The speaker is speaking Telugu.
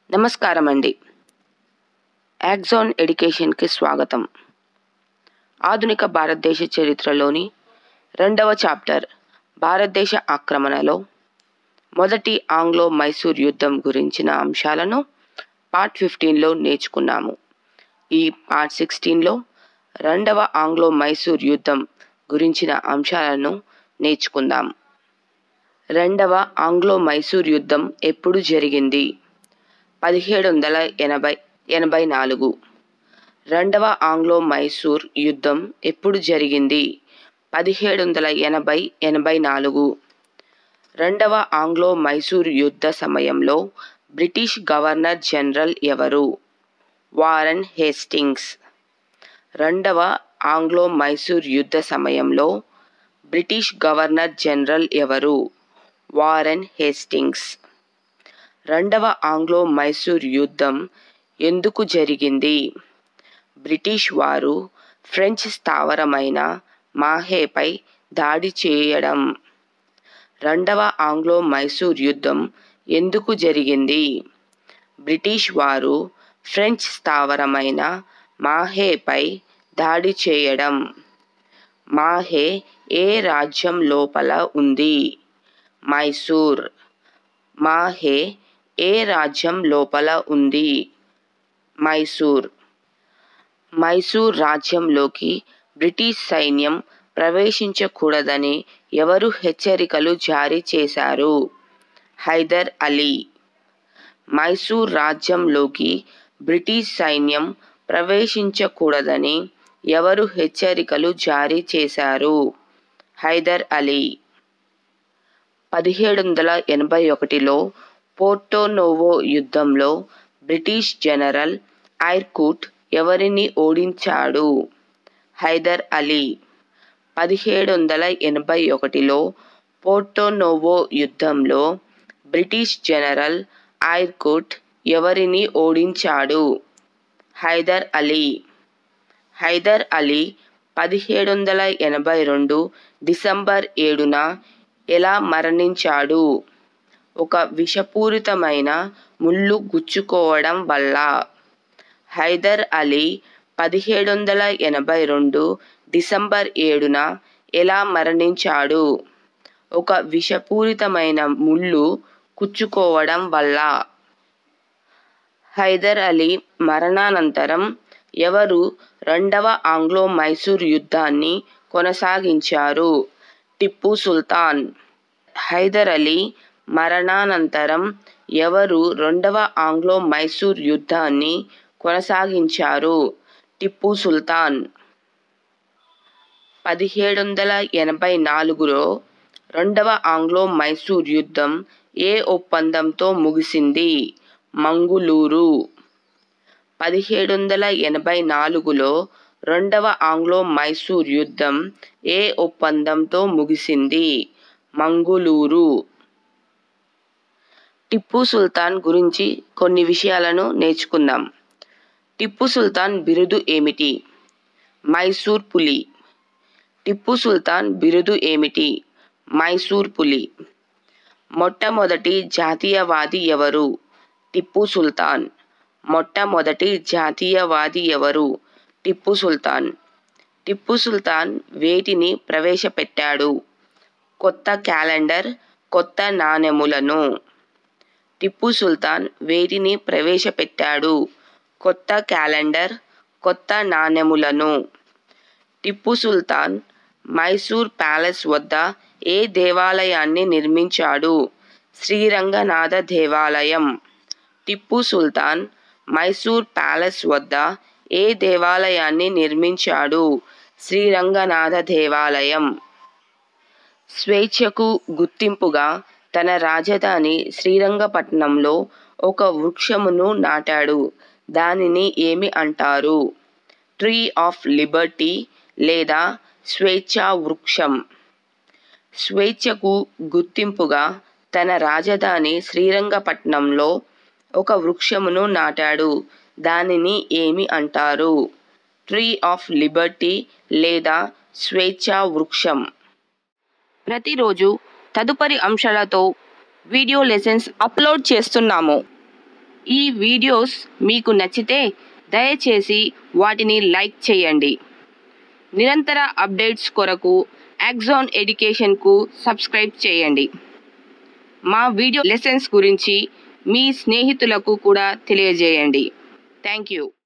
నమస్కారం అండి యాక్జాన్ ఎడ్యుకేషన్కి స్వాగతం ఆధునిక భారతదేశ చరిత్రలోని రెండవ చాప్టర్ భారతదేశ ఆక్రమణలో మొదటి ఆంగ్లో మైసూర్ యుద్ధం గురించిన అంశాలను పార్ట్ ఫిఫ్టీన్లో నేర్చుకున్నాము ఈ పార్ట్ సిక్స్టీన్లో రెండవ ఆంగ్లో మైసూర్ యుద్ధం గురించిన అంశాలను నేర్చుకుందాం రెండవ ఆంగ్లో మైసూర్ యుద్ధం ఎప్పుడు జరిగింది పదిహేడు వందల ఎనభై ఎనభై నాలుగు రెండవ ఆంగ్లో మైసూర్ యుద్ధం ఎప్పుడు జరిగింది పదిహేడు వందల ఎనభై ఎనభై నాలుగు రెండవ ఆంగ్లో మైసూర్ యుద్ధ సమయంలో బ్రిటిష్ గవర్నర్ జనరల్ ఎవరు వారన్ హేస్టింగ్స్ రెండవ ఆంగ్లో మైసూర్ యుద్ధ సమయంలో బ్రిటిష్ గవర్నర్ జనరల్ ఎవరు వారెన్ హేస్టింగ్స్ రెండవ ఆంగ్లో మైసూర్ యుద్ధం ఎందుకు జరిగింది బ్రిటిష్ వారు ఫ్రెంచ్ స్థావరమైన మాహేపై దాడి చేయడం రెండవ ఆంగ్లో మైసూర్ యుద్ధం ఎందుకు జరిగింది బ్రిటిష్ వారు ఫ్రెంచ్ స్థావరమైన మాహేపై దాడి చేయడం మాహే ఏ రాజ్యం లోపల ఉంది మైసూర్ మాహే ఏ రాజ్యం లోపల ఉంది మైసూర్ మైసూర్ రాజ్యంలోకి బ్రిటిష్ సైన్యం ప్రవేశించకూడదని ఎవరు హెచ్చరికలు జారీ చేశారు హైదర్ అలీ మైసూర్ రాజ్యంలోకి బ్రిటిష్ సైన్యం ప్రవేశించకూడదని ఎవరు హెచ్చరికలు జారీ చేశారు హైదర్ అలీ పదిహేడు వందల ఎనభై ఒకటిలో పోర్టోనోవో యుద్ధంలో బ్రిటిష్ జనరల్ ఐర్కుట్ ఎవరిని ఓడించాడు హైదర్ అలీ పదిహేడు వందల ఎనభై ఒకటిలో పోర్టోనోవో యుద్ధంలో బ్రిటిష్ జనరల్ ఐర్కుట్ ఎవరిని ఓడించాడు హైదర్ అలీ హైదర్ అలీ పదిహేడు వందల ఎనభై రెండు డిసెంబర్ ఏడున ఎలా మరణించాడు ఒక విషపూరితమైన ముళ్ళు గుచ్చుకోవడం వల్ల హైదర్ అలీ పదిహేడు వందల ఎనభై రెండు డిసెంబర్ ఏడున ఎలా మరణించాడు ఒక విషపూరితమైన ముళ్ళు కుచ్చుకోవడం వల్ల హైదర్ అలీ మరణానంతరం ఎవరు రెండవ ఆంగ్లో మైసూర్ యుద్ధాన్ని కొనసాగించారు టిప్పు సుల్తాన్ హైదర్ అలీ మరణానంతరం ఎవరు రెండవ ఆంగ్లో మైసూర్ యుద్ధాన్ని కొనసాగించారు టిప్పు సుల్తాన్ పదిహేడు వందల ఎనభై నాలుగులో రెండవ ఆంగ్లో మైసూర్ యుద్ధం ఏ ఒప్పందంతో ముగిసింది మంగుళూరు పదిహేడు వందల ఎనభై నాలుగులో రెండవ ఆంగ్లో మైసూర్ యుద్ధం ఏ ఒప్పందంతో ముగిసింది మంగుళూరు టిప్పు సుల్తాన్ గురించి కొన్ని విషయాలను నేర్చుకుందాం టిప్పు సుల్తాన్ బిరుదు ఏమిటి మైసూర్ పులి టిప్పు సుల్తాన్ బిరుదు ఏమిటి మైసూర్ పులి మొట్టమొదటి జాతీయవాది ఎవరు టిప్పు సుల్తాన్ మొట్టమొదటి జాతీయవాది ఎవరు టిప్పు సుల్తాన్ టిప్పు సుల్తాన్ వేటిని ప్రవేశపెట్టాడు కొత్త క్యాలెండర్ కొత్త నాణెములను టిప్పు సుల్తాన్ వేటిని ప్రవేశపెట్టాడు కొత్త క్యాలెండర్ కొత్త నాణెములను టిప్పు సుల్తాన్ మైసూర్ ప్యాలెస్ వద్ద ఏ దేవాలయాన్ని నిర్మించాడు శ్రీరంగనాథ దేవాలయం టిప్పు సుల్తాన్ మైసూర్ ప్యాలెస్ వద్ద ఏ దేవాలయాన్ని నిర్మించాడు శ్రీరంగనాథ దేవాలయం స్వేచ్ఛకు గుర్తింపుగా తన రాజధాని శ్రీరంగపట్నంలో ఒక వృక్షమును నాటాడు దానిని ఏమి అంటారు ట్రీ ఆఫ్ లిబర్టీ లేదా స్వేచ్ఛా వృక్షం స్వేచ్ఛకు గుర్తింపుగా తన రాజధాని శ్రీరంగపట్నంలో ఒక వృక్షమును నాటాడు దానిని ఏమి అంటారు ట్రీ ఆఫ్ లిబర్టీ లేదా స్వేచ్ఛా వృక్షం ప్రతిరోజు తదుపరి అంశాలతో వీడియో లెసన్స్ అప్లోడ్ చేస్తున్నాము ఈ వీడియోస్ మీకు నచ్చితే దయచేసి వాటిని లైక్ చేయండి నిరంతర అప్డేట్స్ కొరకు యాక్జాన్ ఎడ్యుకేషన్కు సబ్స్క్రైబ్ చేయండి మా వీడియో లెసన్స్ గురించి మీ స్నేహితులకు కూడా తెలియజేయండి థ్యాంక్ యూ